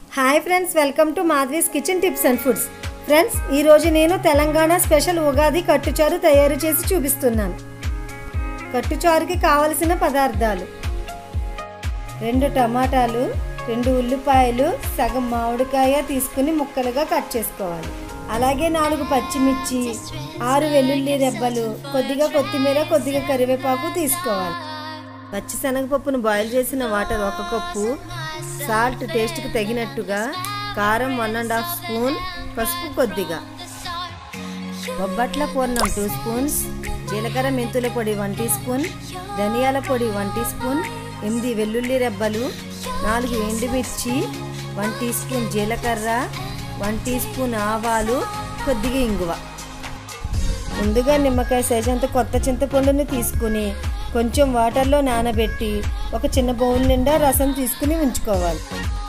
Hi friends welcome to Madhavi's kitchen tips and foods friends ఈరోజు నేను Telangana special Ugadi కట్టుచారు తయారు చేసి చూపిస్తున్నాను కట్టుచారుకి కావలసిన పదార్థాలు రెండు టమాటాలు రెండు ఉల్లిపాయలు సగం మామిడికాయ తీసుకుని ముక్కలుగా కట్ చేసుకోవాలి అలాగే నాలుగు పచ్చిమిర్చి ఆరు వెల్లుల్లి రెబ్బలు కొద్దిగా కొత్తిమీర కొద్దిగా కరివేపాకు తీసుకోవాలి పచ్చిశనగపప్పును బాయిల్ చేసిన వాటర్ ఒక కప్పు సాల్ట్ టేస్ట్కి తగినట్టుగా కారం వన్ అండ్ హాఫ్ స్పూన్ పసుపు కొద్దిగా బొబ్బట్ల పూర్ణం టూ స్పూన్స్ జీలకర్ర మెంతుల పొడి వన్ టీ స్పూన్ ధనియాల పొడి వన్ టీ స్పూన్ ఎనిమిది వెల్లుల్లి రెబ్బలు నాలుగు ఎండుమిర్చి వన్ టీ స్పూన్ జీలకర్ర వన్ టీ స్పూన్ ఆవాలు కొద్దిగా ఇంగువ ముందుగా నిమ్మకాయ సైజ్ అంత కొత్త చింతపండుని తీసుకుని కొంచెం వాటర్లో నానబెట్టి ఒక చిన్న బౌల్ నిండా రసం తీసుకుని ఉంచుకోవాలి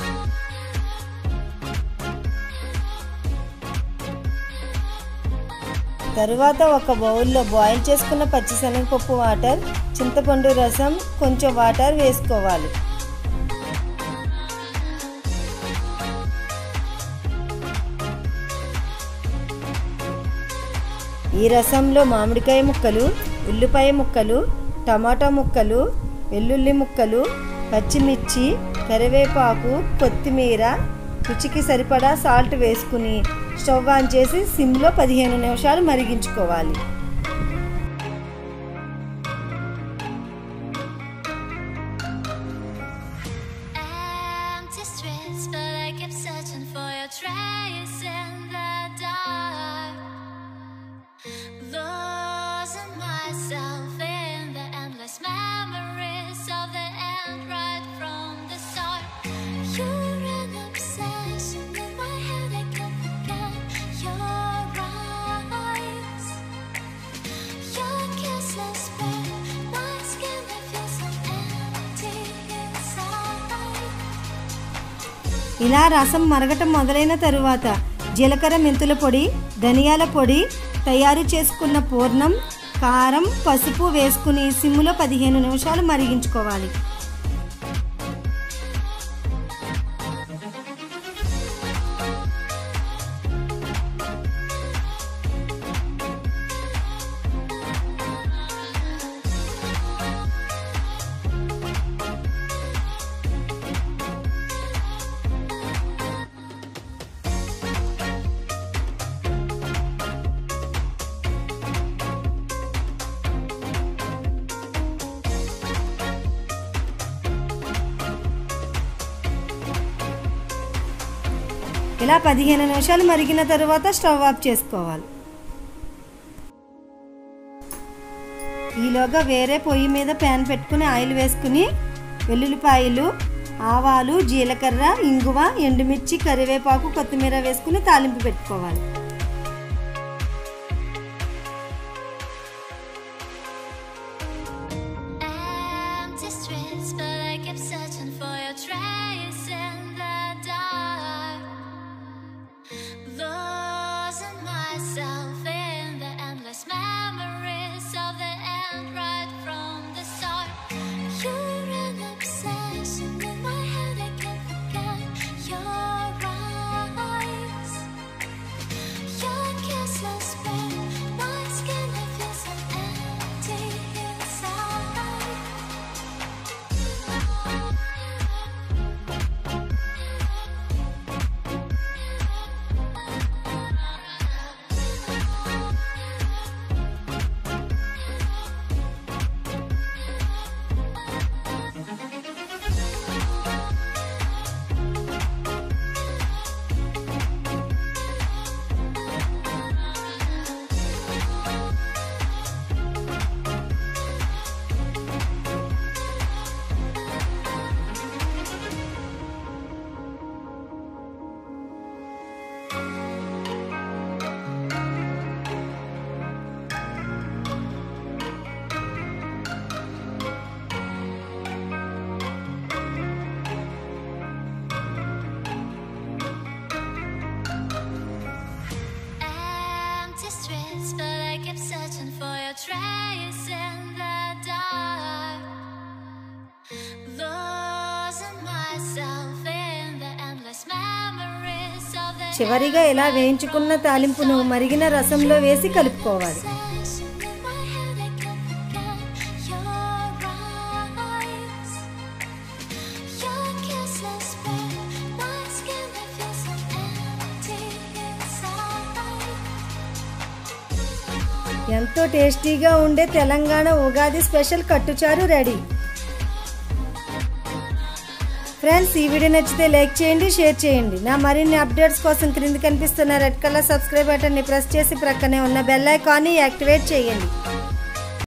తరువాత ఒక బౌల్లో బాయిల్ చేసుకున్న పచ్చిశనగపప్పు వాటర్ చింతపండు రసం కొంచెం వాటర్ వేసుకోవాలి ఈ రసంలో మామిడికాయ ముక్కలు ఉల్లిపాయ ముక్కలు టమాటా ముక్కలు వెల్లుల్లి ముక్కలు పచ్చిమిర్చి కరివేపాకు కొత్తిమీర రుచికి సరిపడా సాల్ట్ వేసుకుని స్టవ్ ఆన్ చేసి సిమ్లో పదిహేను నిమిషాలు మరిగించుకోవాలి Empty streets, but I kept searching for your trace in the dark. Losing myself in the endless memories of the end right from the start. You're an obsession in my head, I can't forget your eyes. Your kisses burn my skin, I feel so empty inside. ఇలా రసం మరగటం మొదలైన తరువాత జీలకర్ర మెంతుల పొడి ధనియాల పొడి తయారు చేసుకున్న పూర్ణం కారం పసుపు వేసుకుని సిమ్లో పదిహేను నిమిషాలు మరిగించుకోవాలి ఇలా పదిహేను నిమిషాలు మరిగిన తరువాత స్టవ్ ఆఫ్ చేసుకోవాలి ఈలోగా వేరే పొయ్యి మీద ప్యాన్ పెట్టుకుని ఆయిల్ వేసుకుని వెల్లుల్లిపాయలు ఆవాలు జీలకర్ర ఇంగువ ఎండుమిర్చి కరివేపాకు కొత్తిమీర వేసుకుని తాలింపు పెట్టుకోవాలి Empty streets, but I kept searching for your trace in the dark. Losing myself in the endless memories of the end right from the start. You're an obsession in my head, I can't forget your eyes. చివరిగా ఇలా వేయించుకున్న తాలింపును మరిగిన రసంలో వేసి కలుపుకోవాలి ఎంతో టేస్టీగా ఉండే తెలంగాణ ఉగాది స్పెషల్ కట్టుచారు రెడీ ఫ్రెండ్స్ ఈ వీడియో నచ్చితే లైక్ చేయండి షేర్ చేయండి నా మరిన్ని అప్డేట్స్ కోసం క్రింద కనిపిస్తున్న రెడ్ కలర్ సబ్స్క్రైబ్ బటన్ని ప్రెస్ చేసి ప్రక్కనే ఉన్న బెల్ ఐకాన్ని యాక్టివేట్ చేయండి